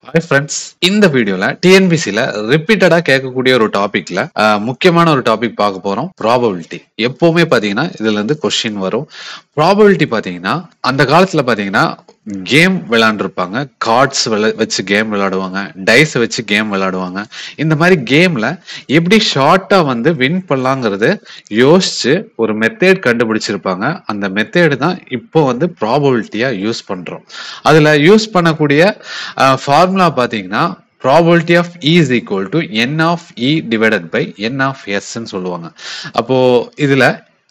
hi friends இந்த வீடியோல டிஎன்பிசில ரிப்பீட்டடா கேட்கக்கூடிய ஒரு டாபிக்ல முக்கியமான ஒரு டாபிக் பார்க்க போறோம் ப்ராபபிலிட்டி எப்பவுமே பாத்தீங்கன்னா இதுல இருந்து கொஸ்டின் வரும் ப்ராபபிலிட்டி பாத்தீங்கன்னா அந்த காலத்துல பாத்தீங்கன்னா கேம் விளையாண்டுருப்பாங்க கார்ட்ஸ் வச்சு கேம் விளையாடுவாங்க டைஸ் வச்சு கேம் விளையாடுவாங்க இந்த மாதிரி கேம்ல எப்படி ஷார்ட்டா வந்து வின் பண்ணலாங்கிறது யோசிச்சு ஒரு மெத்தேட் கண்டுபிடிச்சிருப்பாங்க அந்த மெத்தேடு தான் இப்போ வந்து ப்ராபபிலிட்டியா யூஸ் பண்றோம் அதுல யூஸ் பண்ணக்கூடிய ஃபார்முலா பாத்தீங்கன்னா probability of E is equal to n of E divided by n of எஸ்ன்னு சொல்லுவாங்க அப்போ இதுல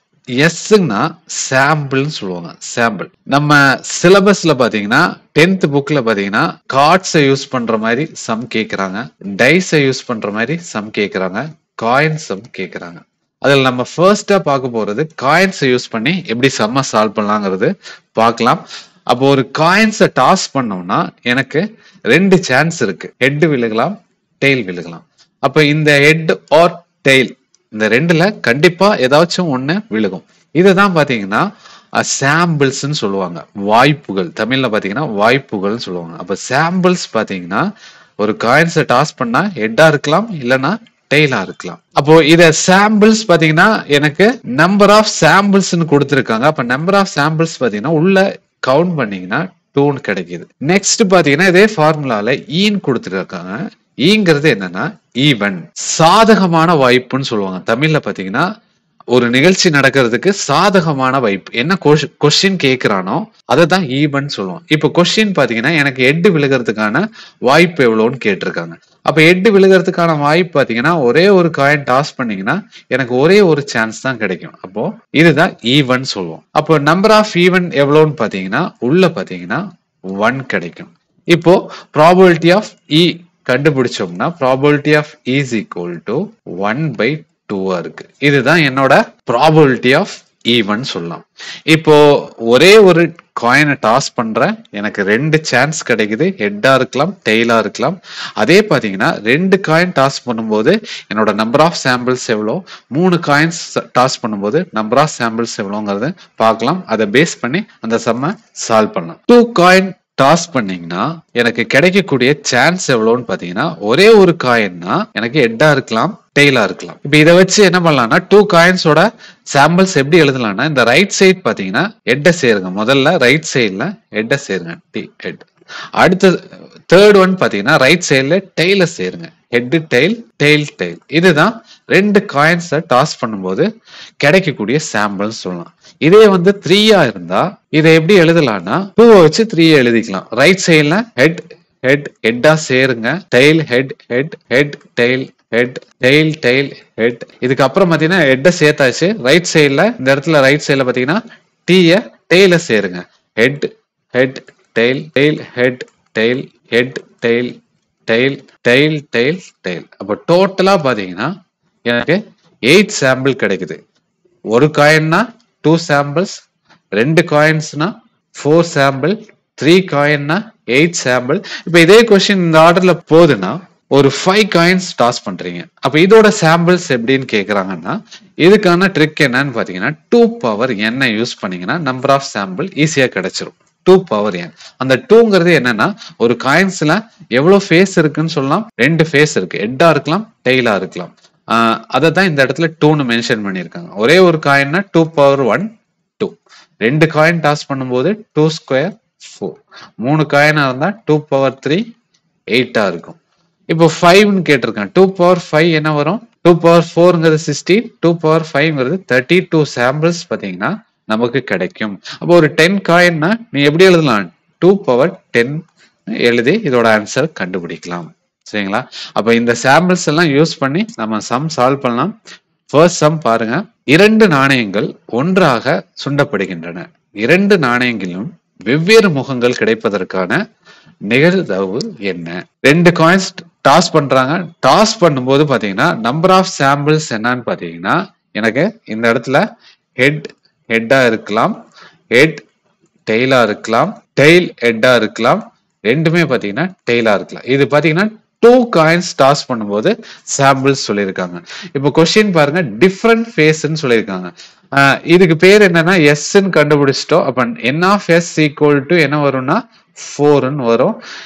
எஸ்ன்னா சாம்பிள்னு சொல்லுவாங்க சாம்பிள் நம்ம சிலபஸ்ல பாத்தீங்கன்னா டென்த் புக்ல பாத்தீங்கன்னா கார்ட்ஸை யூஸ் பண்ற மாதிரி சம் கேக்குறாங்க டைஸை யூஸ் பண்ற மாதிரி சம் கேக்குறாங்க காயின் சம் கேக்குறாங்க அதில் நம்ம ஃபர்ஸ்டா பார்க்க போறது காயின்ஸை யூஸ் பண்ணி எப்படி செம்ம சால்வ் பண்ணலாங்கிறது பார்க்கலாம் அப்போ ஒரு காயின்ஸை டாஸ் பண்ணோம்னா எனக்கு ரெண்டு சான்ஸ் இருக்கு ஹெட் விழுகலாம் டெய்ல் விழுகலாம் அப்ப இந்த ஹெட் ஆர் டெய்ல் இந்த ரெண்டுல கண்டிப்பா ஏதாச்சும் ஒண்ணு விழுகும் இதுதான் பாத்தீங்கன்னா சாம்பிள்ஸ்ன்னு சொல்லுவாங்க வாய்ப்புகள் தமிழ்ல பாத்தீங்கன்னா வாய்ப்புகள்னு சொல்லுவாங்க அப்ப சாம்பிள்ஸ் பாத்தீங்கன்னா ஒரு காயின்ஸை டாஸ் பண்ணா ஹெட்டா இருக்கலாம் இல்லைன்னா டெய்லா இருக்கலாம் அப்போ இத சாம்பிள்ஸ் பாத்தீங்கன்னா எனக்கு நம்பர் ஆஃப் சாம்பிள்ஸ்னு கொடுத்துருக்காங்க அப்ப நம்பர் ஆஃப் சாம்பிள்ஸ் பாத்தீங்கன்னா உள்ள கவுண்ட் பண்ணீங்கன்னா டூன்னு கிடைக்குது நெக்ஸ்ட் பாத்தீங்கன்னா இதே ஃபார்முலால ஈன்னு கொடுத்துருக்காங்க ஈங்கிறது என்னன்னா ஈவன் சாதகமான வாய்ப்புன்னு சொல்லுவாங்க தமிழ்ல பாத்தீங்கன்னா ஒரு நிகழ்ச்சி நடக்கிறதுக்கு சாதகமான வாய்ப்பு என்ன கொஸ்டின் கேட்கிறானோ அதை தான் ஈவன் சொல்லுவோம் இப்போ கொஸ்டின் பாத்தீங்கன்னா எனக்கு எட்டு விழுகிறதுக்கான வாய்ப்பு எவ்வளோன்னு கேட்டிருக்காங்க அப்ப எட்டு விழுகிறதுக்கான வாய்ப்பு பாத்தீங்கன்னா ஒரே ஒரு காயின் டாஸ் பண்ணீங்கன்னா எனக்கு ஒரே ஒரு சான்ஸ் தான் கிடைக்கும் அப்போ இதுதான் ஈவன் சொல்லுவோம் அப்போ நம்பர் ஆஃப் ஈவன் எவ்வளோன்னு பாத்தீங்கன்னா உள்ள பாத்தீங்கன்னா ஒன் கிடைக்கும் இப்போ ப்ராபபிலிட்டி ஆஃப் இ கண்டுபிடிச்சோம்னா probability of is equal to one by டூவா இருக்கு இதுதான் என்னோட ப்ராபபிலிட்டி ஆஃப் ஈவன் சொல்லலாம் இப்போ ஒரே ஒரு காயினை டாஸ் பண்றேன் எனக்கு ரெண்டு சான்ஸ் கிடைக்குது ஹெட்டா இருக்கலாம் டெய்லா இருக்கலாம் அதே பாத்தீங்கன்னா ரெண்டு காயின் டாஸ் பண்ணும்போது என்னோட நம்பர் ஆஃப் சாம்பிள்ஸ் எவ்வளோ மூணு காயின்ஸ் டாஸ் பண்ணும்போது நம்பர் ஆஃப் சாம்பிள்ஸ் எவ்வளோங்கிறத பார்க்கலாம் அதை பேஸ் பண்ணி அந்த செம்ம சால்வ் பண்ணலாம் டூ காயின் டாஸ் பண்ணீங்கன்னா எனக்கு கிடைக்கக்கூடிய சான்ஸ் எவ்வளோன்னு பாத்தீங்கன்னா ஒரே ஒரு காயின்னா எனக்கு ஹெட்டா இருக்கலாம் டெய்லா இருக்கலாம் இப்ப இதை வச்சு என்ன பண்ணலாம்னா டூ காயின்ஸோட சாம்பிள்ஸ் எப்படி எழுதலாம்னா இந்த ரைட் சைட் பாத்தீங்கன்னா ஹெட்டை சேருங்க முதல்ல ரைட் சைட்ல ஹெட்டை சேருங்க டி ஹெட் அடுத்த தேர்ட் ஒன் பாத்தீங்கன்னா ரைட் சைட்ல டெய்ல சேருங்க ஹெட் டெய்ல் டெய்ல் டெய்ல் இதுதான் ரெண்டு காயின்ஸை டாஸ் பண்ணும்போது கிடைக்கக்கூடிய சாம்பிள்ஸ் சொல்லலாம் இதே வந்து த்ரீயா இருந்தா இதை எப்படி எழுதலாம்னா டூவை வச்சு த்ரீ எழுதிக்கலாம் ரைட் சைட்ல ஹெட் ஹெட் ஹெட்டா சேருங்க tail head head head tail head tail tail head இதுக்கப்புறம் பாத்தீங்கன்னா ஹெட்டை சேர்த்தாச்சு ரைட் சைட்ல இந்த இடத்துல ரைட் சைட்ல பாத்தீங்கன்னா டீய டெய்ல சேருங்க head head tail tail head tail head tail tail tail tail tail அப்போ டோட்டலா பாத்தீங்கன்னா எனக்கு எயிட் சாம்பிள் கிடைக்குது ஒரு காயின்னா டூ சாம்பிள்ஸ் ரெண்டு காயின்ஸ்னா ஃபோர் சாம்பிள் த்ரீ காயின்னா எயிட் சாம்பிள் இப்போ இதே கொஸ்டின் இந்த ஆர்டர்ல போகுதுன்னா ஒரு ஃபைவ் காயின்ஸ் டாஸ் பண்றீங்க அப்ப இதோட சாம்பிள்ஸ் எப்படின்னு கேக்குறாங்கன்னா இதுக்கான ட்ரிக் என்னன்னு பாத்தீங்கன்னா டூ பவர் என்ன யூஸ் பண்ணீங்கன்னா நம்பர் ஆஃப் சாம்பிள் ஈஸியா கிடைச்சிரும் டூ பவர் என் அந்த டூங்கிறது என்னன்னா ஒரு காயின்ஸ்ல எவ்வளவு ஃபேஸ் இருக்குன்னு சொல்லலாம் ரெண்டு ஃபேஸ் இருக்கு ஹெட்டா இருக்கலாம் டெய்லா இருக்கலாம் அதை தான் இந்த இடத்துல டூன்னு மென்ஷன் பண்ணியிருக்காங்க ஒரே ஒரு காயின்னா டூ பவர் ஒன் டூ ரெண்டு காயின் டாஸ் பண்ணும்போது டூ ஸ்கொயர் ஃபோர் மூணு காயினா இருந்தா டூ பவர் த்ரீ எயிட்டா இருக்கும் இப்போ ஃபைவ்னு கேட்டிருக்கேன் டூ பவர் ஃபைவ் என்ன வரும் டூ பவர் ஃபோர்ங்கிறது சிக்ஸ்டீன் டூ பவர் ஃபைவ்ங்கிறது தேர்ட்டி டூ சாம்பிள்ஸ் பார்த்தீங்கன்னா நமக்கு கிடைக்கும் அப்போ ஒரு டென் காயின்னா நீ எப்படி எழுதலாம் டூ பவர் டென் எழுதி இதோட ஆன்சர் கண்டுபிடிக்கலாம் சரிங்களா அப்ப இந்த சாம்பிள்ஸ் எல்லாம் யூஸ் பண்ணி நம்ம சம் சால்வ் பண்ணலாம் ஃபர்ஸ்ட் சம் பாருங்க இரண்டு நாணயங்கள் ஒன்றாக சுண்டப்படுகின்றன இரண்டு நாணயங்களிலும் வெவ்வேறு முகங்கள் கிடைப்பதற்கான நிகழ்தகவு என்ன ரெண்டு காயின்ஸ் டாஸ் பண்றாங்க டாஸ் பண்ணும்போது பாத்தீங்கன்னா நம்பர் ஆஃப் சாம்பிள்ஸ் என்னன்னு பாத்தீங்கன்னா எனக்கு இந்த இடத்துல ஹெட் ஹெட்டா இருக்கலாம் ஹெட் டெய்லா இருக்கலாம் டெய்ல் ஹெட்டா இருக்கலாம் ரெண்டுமே பாத்தீங்கன்னா டெய்லா இருக்கலாம் இது பாத்தீங்கன்னா டூ காயின்ஸ் டாஸ் பண்ணும்போது சாம்பிள்ஸ் சொல்லியிருக்காங்க இப்போ கொஸ்டின் பாருங்க டிஃப்ரெண்ட் ஃபேஸ்ன்னு சொல்லியிருக்காங்க இதுக்கு பேர் என்னன்னா எஸ்ன்னு கண்டுபிடிச்சிட்டோம் அப்ப n of S equal to என்ன வரும்னா ஃபோர்னு வரும்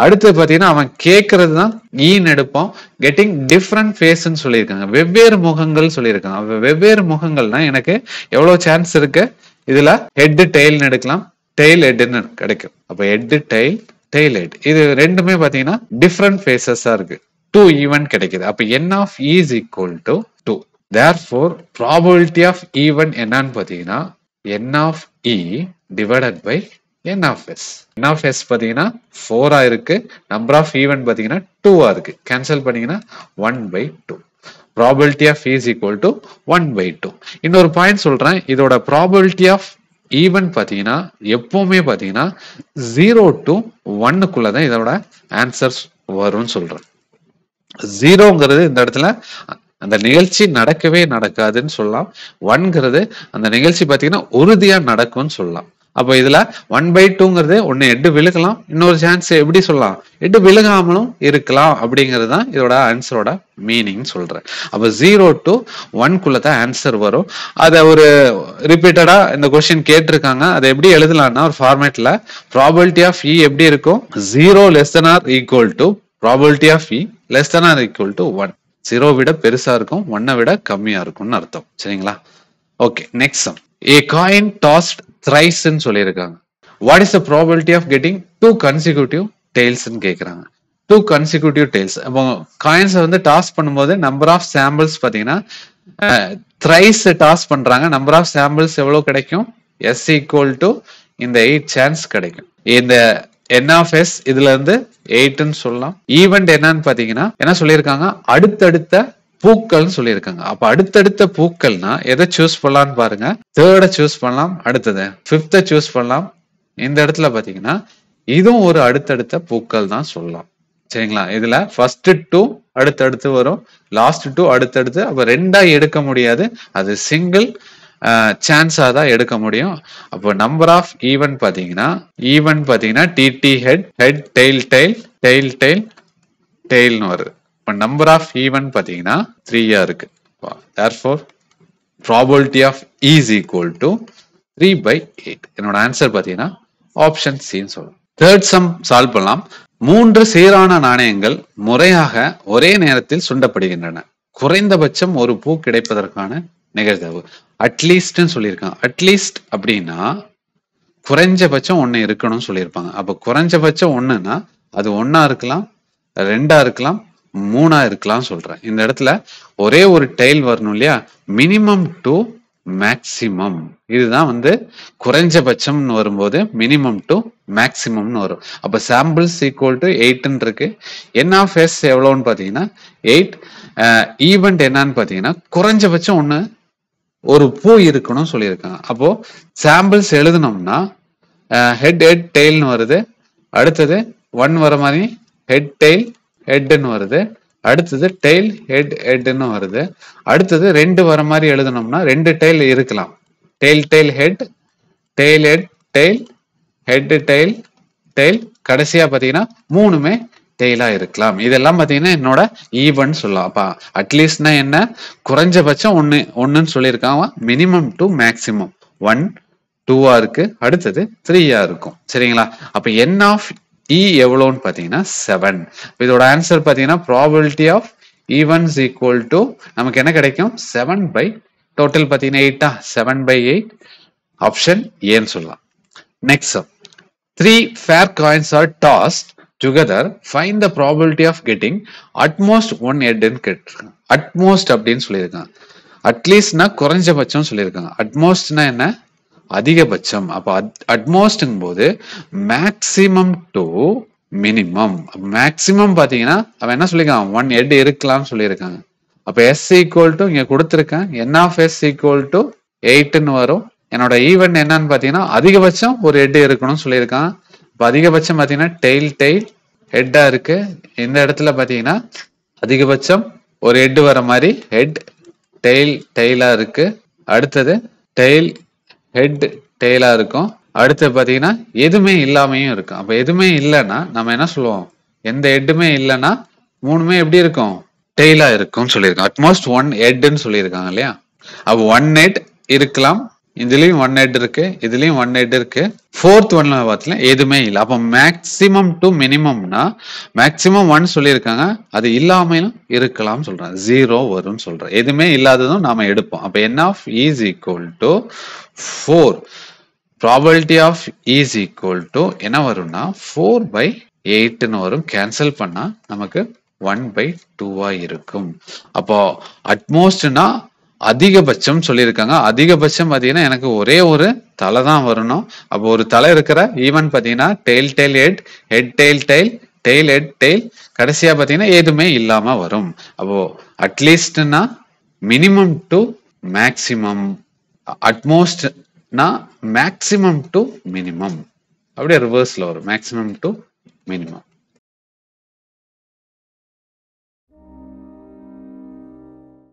அடுத்து பாத்தீங்கன்னா அவன் கேட்கறது தான் ஈன்னு எடுப்போம் கெட்டிங் டிஃப்ரெண்ட் ஃபேஸ்ன்னு சொல்லியிருக்காங்க வெவ்வேறு முகங்கள் சொல்லியிருக்காங்க அப்ப வெவ்வேறு முகங்கள்னா எனக்கு எவ்வளவு சான்ஸ் இருக்கு இதுல ஹெட் டெய்ல்னு எடுக்கலாம் டெய்ல் ஹெட்னு கிடைக்கும் அப்ப ஹெட் டெய்ல் டெய்ல் ஹெட் இது ரெண்டுமே பாத்தீங்கன்னா டிஃப்ரெண்ட் ஃபேஸஸா இருக்கு டூ ஈவன் கிடைக்குது அப்ப n of is equal to two therefore probability of even என்னன்னு பாத்தீங்கன்னா n of E divided by n of S n of S பாத்தீங்கன்னா ஃபோரா இருக்கு நம்பர் ஆஃப் ஈவன் பாத்தீங்கன்னா டூவா இருக்கு கேன்சல் பண்ணீங்கன்னா one by two probability of is equal to one by two இன்னொரு பாயிண்ட் சொல்றேன் இதோட ப்ராபபிலிட்டி ஆஃப் ஈவன் பார்த்தீங்கன்னா எப்பவுமே பார்த்தீங்கன்னா ஜீரோ டு ஒன்னுக்குள்ள தான் இதோட ஆன்சர்ஸ் வரும்னு சொல்றேன் ஜீரோங்கிறது இந்த இடத்துல அந்த நிகழ்ச்சி நடக்கவே நடக்காதுன்னு சொல்லலாம் ஒன்ங்கிறது அந்த நிகழ்ச்சி பார்த்தீங்கன்னா உறுதியா நடக்கும்னு சொல்லலாம் அப்போ இதுல ஒன் பை டூங்கிறது ஒன்னு எட்டு விழுகலாம் இன்னொரு சான்ஸ் எப்படி சொல்லலாம் எட்டு விழுகாமலும் இருக்கலாம் அப்படிங்கிறது தான் இதோட ஆன்சரோட மீனிங் சொல்றேன் அப்போ ஜீரோ டு ஒன்குள்ள தான் ஆன்சர் வரும் அதை ஒரு ரிப்பீட்டடா இந்த கொஸ்டின் கேட்டிருக்காங்க அதை எப்படி எழுதலாம்னா ஒரு ஃபார்மேட்ல ப்ராபபிலிட்டி ஆஃப் இ எப்படி இருக்கும் zero less than or equal to probability of E less than or equal to one zero விட பெருசா இருக்கும் ஒன்னை விட கம்மியா இருக்கும்னு அர்த்தம் சரிங்களா okay next sum a coin tossed த்ரைஸ்ன்னு சொல்லியிருக்காங்க what is the probability of getting two consecutive டெய்ல்ஸ்ன்னு கேட்குறாங்க டூ கன்சிக்யூட்டிவ் டெய்ல்ஸ் அப்போ காயின்ஸை வந்து டாஸ் பண்ணும்போது நம்பர் ஆஃப் சாம்பிள்ஸ் பார்த்தீங்கன்னா த்ரைஸ் டாஸ் பண்றாங்க நம்பர் ஆஃப் சாம்பிள்ஸ் எவ்வளவு கிடைக்கும் எஸ் ஈக்குவல் டு இந்த எயிட் சான்ஸ் கிடைக்கும் இந்த என் ஆஃப் எஸ் இதுல இருந்து எயிட்னு சொல்லலாம் ஈவெண்ட் என்னன்னு பாத்தீங்கன்னா என்ன சொல்லியிருக்காங்க அடுத்தடுத்த பூக்கள்னு சொல்லியிருக்காங்க அப்ப அடுத்தடுத்த பூக்கள்னா எதை சூஸ் பண்ணலாம்னு பாருங்க தேர்டை சூஸ் பண்ணலாம் அடுத்தது ஃபிஃப்த்தை சூஸ் பண்ணலாம் இந்த இடத்துல பாத்தீங்கன்னா இதுவும் ஒரு அடுத்தடுத்த பூக்கள் தான் சொல்லலாம் சரிங்களா இதுல ஃபர்ஸ்ட் டூ அடுத்தடுத்து வரும் லாஸ்ட் டூ அடுத்தடுத்து அப்ப ரெண்டா எடுக்க முடியாது அது சிங்கிள் சான்ஸா தான் எடுக்க முடியும் அப்போ நம்பர் ஆஃப் ஈவன் பாத்தீங்கன்னா ஈவன் பாத்தீங்கன்னா T T head head tail tail tail tail டெய்ல்னு வருது இப்போ நம்பர் ஆஃப் ஈவன் பாத்தீங்கன்னா த்ரீயா இருக்கு therefore probability of is equal to three by eight என்னோட ஆன்சர் பாத்தீங்கன்னா ஆப்ஷன் சின்னு சொல்லுவோம் தேர்ட் சம் சால்வ் பண்ணலாம் மூன்று சீரான நாணயங்கள் முறையாக ஒரே நேரத்தில் சுண்டப்படுகின்றன குறைந்தபட்சம் ஒரு பூ கிடைப்பதற்கான நிகழ்தகவு அட்லீஸ்ட்னு சொல்லியிருக்காங்க அட்லீஸ்ட் அப்படின்னா குறைஞ்சபட்சம் ஒன்று இருக்கணும்னு சொல்லியிருப்பாங்க அப்போ குறைஞ்சபட்சம் ஒன்றுனா அது ஒன்றா இருக்கலாம் ரெண்டா இருக்கலாம் மூணா இருக்கலாம் சொல்றேன் இந்த இடத்துல ஒரே ஒரு டைல் வரணும் இல்லையா மினிமம் டு மேக்சிமம் இதுதான் வந்து குறைஞ்சபட்சம்னு வரும்போது மினிமம் டு மேக்சிமம்னு வரும் அப்ப சாம்பிள்ஸ் ஈக்குவல் டு எயிட்னு இருக்கு என் ஆஃப் எஸ் எவ்வளோன்னு பார்த்தீங்கன்னா எயிட் ஈவெண்ட் என்னன்னு பார்த்தீங்கன்னா குறைஞ்சபட்சம் ஒன்று ஒரு பூ இருக்கணும்னு சொல்லியிருக்காங்க அப்போ சாம்பிள்ஸ் எழுதணும்னா ஹெட் ஹெட் டெய்ல்னு வருது அடுத்தது ஒன் வர மாதிரி ஹெட் டெய்ல் ஹெட்னு வருது அடுத்தது டெய்ல் ஹெட் ஹெட்னு வருது அடுத்தது ரெண்டு வர மாதிரி எழுதணும்னா ரெண்டு டெய்ல் இருக்கலாம் tail tail head tail head tail head tail tail கடைசியா பாத்தீங்கன்னா மூணுமே டெய்லா இருக்கலாம் இதெல்லாம் பாத்தீங்கன்னா என்னோட ஈவன் சொல்லலாம் அப்ப அட்லீஸ்ட்னா என்ன குறைஞ்சபட்சம் ஒன்னு ஒன்னுன்னு சொல்லியிருக்காங்க மினிமம் டு மேக்சிமம் ஒன் டூவா இருக்கு அடுத்தது த்ரீயா இருக்கும் சரிங்களா அப்ப என் ஆஃப் இ எவ்வளோன்னு பார்த்தீங்கன்னா செவன் இதோட ஆன்சர் பார்த்தீங்கன்னா probability of events equal to நமக்கு என்ன கிடைக்கும் செவன் பை டோட்டல் பார்த்தீங்கன்னா எயிட்டா செவன் பை எயிட் ஆப்ஷன் ஏன்னு சொல்லலாம் next three fair coins are tossed together find the probability of getting at most one ஹெட்னு கேட்டிருக்காங்க அட்மோஸ்ட் அப்படின்னு சொல்லியிருக்காங்க அட்லீஸ்ட்னா குறைஞ்சபட்சம் சொல்லியிருக்காங்க அட்மோஸ்ட்னா என்ன அதிகபட்சம் அப்ப அட்மோஸ்ட்ங்கும் போது மேக்சிமம் டு மினிமம் மேக்சிமம் பாத்தீங்கன்னா அவன் என்ன சொல்லியிருக்கான் ஒன் ஹெட் இருக்கலாம்னு சொல்லியிருக்காங்க அப்ப எஸ் ஈக்குவல் டு இங்க கொடுத்துருக்கேன் n of S equal to எயிட்னு வரும் என்னோட ஈவெண்ட் என்னன்னு பாத்தீங்கன்னா அதிகபட்சம் ஒரு ஹெட் இருக்கணும்னு சொல்லியிருக்கான் இப்போ அதிகபட்சம் பாத்தீங்கன்னா டெய்ல் டெய்ல் ஹெட்டா இருக்கு இந்த இடத்துல பாத்தீங்கன்னா அதிகபட்சம் ஒரு ஹெட் வர மாதிரி ஹெட் டெய்ல் டெய்லா இருக்கு அடுத்தது டெய்ல் ஹெட் டெய்லா இருக்கும் அடுத்து பாத்தீங்கன்னா எதுவுமே இல்லாமையும் இருக்கும் அப்ப எதுவுமே இல்லைன்னா நம்ம என்ன சொல்லுவோம் எந்த ஹெட்டுமே இல்லைன்னா மூணுமே எப்படி இருக்கும் டெய்லா இருக்கும்னு சொல்லியிருக்காங்க அட்மோஸ்ட் ஒன் ஹெட்னு சொல்லியிருக்காங்க இல்லையா அப்போ ஒன் ஹெட் இருக்கலாம் இதுலயும் ஒன் ஹெட் இருக்கு இதுலயும் ஒன் ஹெட் இருக்கு ஃபோர்த் ஒன்ல பார்த்தீங்கன்னா எதுவுமே இல்லை அப்போ மேக்சிமம் டு மினிமம்னா மேக்சிமம் ஒன் சொல்லியிருக்காங்க அது இல்லாமையும் இருக்கலாம் சொல்றேன் ஜீரோ வரும்னு சொல்றேன் எதுவுமே இல்லாததும் நாம எடுப்போம் அப்போ n of is equal to four probability of is equal to என்ன வரும்னா ஃபோர் பை எயிட்னு வரும் கேன்சல் பண்ணா நமக்கு ஒன் பை டூவா இருக்கும் அப்போ அட்மோஸ்ட்னா அதிகபட்சம் சொல்லியிருக்காங்க அதிகபட்சம் பார்த்தீங்கன்னா எனக்கு ஒரே ஒரு தலை தான் வரணும் அப்போ ஒரு தலை இருக்கிற ஈவன் பார்த்தீங்கன்னா tail tail head head tail tail tail head tail கடைசியா பார்த்தீங்கன்னா எதுவுமே இல்லாம வரும் அப்போ அட்லீஸ்ட்னா மினிமம் டு மேக்சிமம் அட்மோஸ்ட்னா மேக்சிமம் டு மினிமம் அப்படியே ரிவர்ஸ்ல வரும் மேக்சிமம் டு மினிமம்